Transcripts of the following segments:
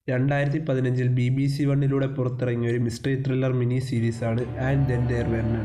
രണ്ടായിരത്തി പതിനഞ്ചിൽ B B C വണ്ണിലൂടെ പുറത്തിറങ്ങിയ ഒരു മിസ്റ്ററി ത്രില്ലർ മിനി സീരീസാണ് ആൻഡ് ദെൻ ദെയർ വെർണൺ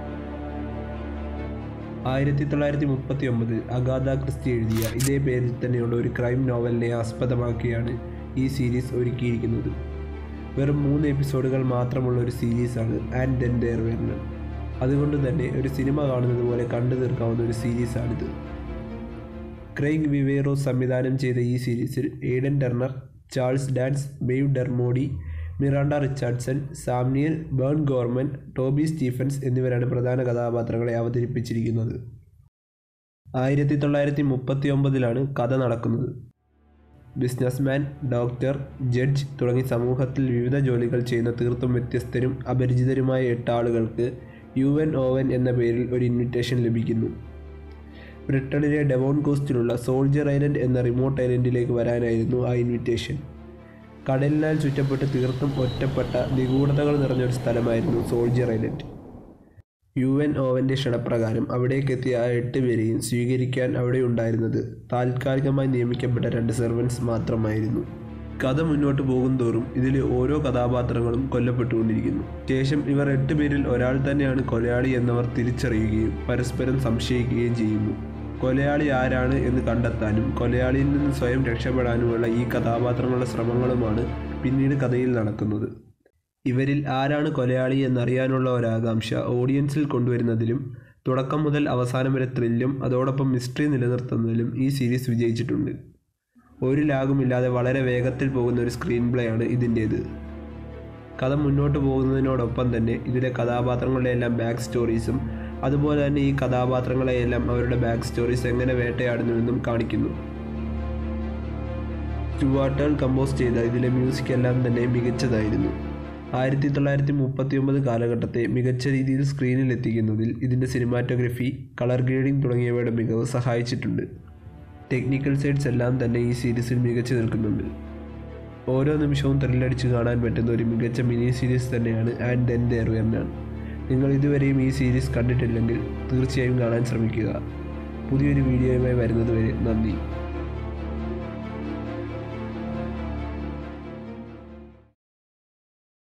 ആയിരത്തി തൊള്ളായിരത്തി മുപ്പത്തി ഒമ്പതിൽ അഗാധ ക്രിസ്തി എഴുതിയ ഇതേ പേരിൽ തന്നെയുള്ള ഒരു ക്രൈം നോവലിനെ ആസ്പദമാക്കിയാണ് ഈ സീരീസ് ഒരുക്കിയിരിക്കുന്നത് വെറും മൂന്ന് എപ്പിസോഡുകൾ മാത്രമുള്ള ഒരു സീരീസാണ് ആൻഡ് ദെൻ ദെയർ വെർണൺ അതുകൊണ്ട് തന്നെ ഒരു സിനിമ കാണുന്നത് പോലെ കണ്ടു തീർക്കാവുന്ന ഒരു സീരീസാണിത് ക്രെയ്ഗ് വിവേറോ സംവിധാനം ചെയ്ത ഈ സീരീസിൽ Aidan Turner Charles Dance Maeve Dermody Miranda Richardson Sam Neill Burn Gorman Toby Stephens എന്നിവരാണ് പ്രധാന കഥാപാത്രങ്ങളെ അവതരിപ്പിച്ചിരിക്കുന്നത് ആയിരത്തി തൊള്ളായിരത്തി മുപ്പത്തി ഒമ്പതിലാണ് കഥ നടക്കുന്നത് ബിസിനസ്മാൻ ഡോക്ടർ ജഡ്ജ് തുടങ്ങി സമൂഹത്തിൽ വിവിധ ജോലികൾ ചെയ്യുന്ന തീർത്തും വ്യത്യസ്തരും അപരിചിതരുമായ എട്ട് ആളുകൾക്ക് യു എൻ ഓവൻ എന്ന പേരിൽ ഒരു ഇൻവിറ്റേഷൻ ലഭിക്കുന്നു ബ്രിട്ടനിലെ ഡെവോൺ കോസ്റ്റിലുള്ള സോൾജർ ഐലൻഡ് എന്ന റിമോട്ട് ഐലൻഡിലേക്ക് വരാനായിരുന്നു ആ ഇൻവിറ്റേഷൻ കടലിനാൽ ചുറ്റപ്പെട്ട് തീർത്തും ഒറ്റപ്പെട്ട നിഗൂഢതകൾ നിറഞ്ഞൊരു സ്ഥലമായിരുന്നു സോൾജർ ഐലൻഡ് യു എൻ ഓവൻ്റെ ക്ഷണപ്രകാരം അവിടേക്കെത്തിയ ആ എട്ട് പേരെയും സ്വീകരിക്കാൻ അവിടെ ഉണ്ടായിരുന്നത് താൽക്കാലികമായി നിയമിക്കപ്പെട്ട രണ്ട് സെർവൻസ് മാത്രമായിരുന്നു കഥ മുന്നോട്ട് പോകുന്തോറും ഇതിലെ ഓരോ കഥാപാത്രങ്ങളും കൊല്ലപ്പെട്ടുകൊണ്ടിരിക്കുന്നു ശേഷം ഇവർ എട്ട് പേരിൽ ഒരാൾ തന്നെയാണ് കൊലയാളി എന്നവർ തിരിച്ചറിയുകയും പരസ്പരം സംശയിക്കുകയും ചെയ്യുന്നു കൊലയാളി ആരാണ് എന്ന് കണ്ടെത്താനും കൊലയാളിയിൽ നിന്ന് സ്വയം രക്ഷപ്പെടാനുമുള്ള ഈ കഥാപാത്രങ്ങളുടെ ശ്രമങ്ങളുമാണ് പിന്നീട് കഥയിൽ നടക്കുന്നത് ഇവരിൽ ആരാണ് കൊലയാളി എന്നറിയാനുള്ള ഒരാകാംക്ഷ ഓഡിയൻസിൽ കൊണ്ടുവരുന്നതിലും തുടക്കം മുതൽ അവസാനം വരെ ത്രില്ലും അതോടൊപ്പം മിസ്റ്ററി നിലനിർത്തുന്നതിലും ഈ സീരീസ് വിജയിച്ചിട്ടുണ്ട് ഒരു ലാഗുമില്ലാതെ വളരെ വേഗത്തിൽ പോകുന്ന ഒരു സ്ക്രീൻ പ്ലേ ആണ് ഇതിൻ്റേത് കഥ മുന്നോട്ട് പോകുന്നതിനോടൊപ്പം തന്നെ ഇതിലെ കഥാപാത്രങ്ങളുടെ എല്ലാം ബാക്ക് സ്റ്റോറീസും അതുപോലെ തന്നെ ഈ കഥാപാത്രങ്ങളെയെല്ലാം അവരുടെ ബാക്ക് സ്റ്റോറീസ് എങ്ങനെ വേട്ടയാടുന്നുവെന്നും കാണിക്കുന്നു സ്റ്റുവാർട്ടേൺ കമ്പോസ് ചെയ്ത ഇതിലെ മ്യൂസിക് എല്ലാം തന്നെ മികച്ചതായിരുന്നു ആയിരത്തി തൊള്ളായിരത്തി മുപ്പത്തി ഒമ്പത് കാലഘട്ടത്തെ മികച്ച രീതിയിൽ സ്ക്രീനിൽ എത്തിക്കുന്നതിൽ ഇതിൻ്റെ സിനിമാറ്റോഗ്രഫി കളർ ഗ്രേഡിംഗ് തുടങ്ങിയവയുടെ മികവ് സഹായിച്ചിട്ടുണ്ട് ടെക്നിക്കൽ സൈഡ്സ് എല്ലാം തന്നെ ഈ സീരീസിൽ മികച്ചു നിൽക്കുന്നുണ്ട് ഓരോ നിമിഷവും ത്രില്ലടിച്ച് കാണാൻ പറ്റുന്ന ഒരു മികച്ച മിനി സീരീസ് തന്നെയാണ് ആൻഡ് ദെൻ ദെയർ വെർണാൻ നിങ്ങൾ ഇതുവരെയും ഈ സീരീസ് കണ്ടിട്ടില്ലെങ്കിൽ തീർച്ചയായും കാണാൻ ശ്രമിക്കുക പുതിയൊരു വീഡിയോയുമായി വരുന്നതുവരെ നന്ദി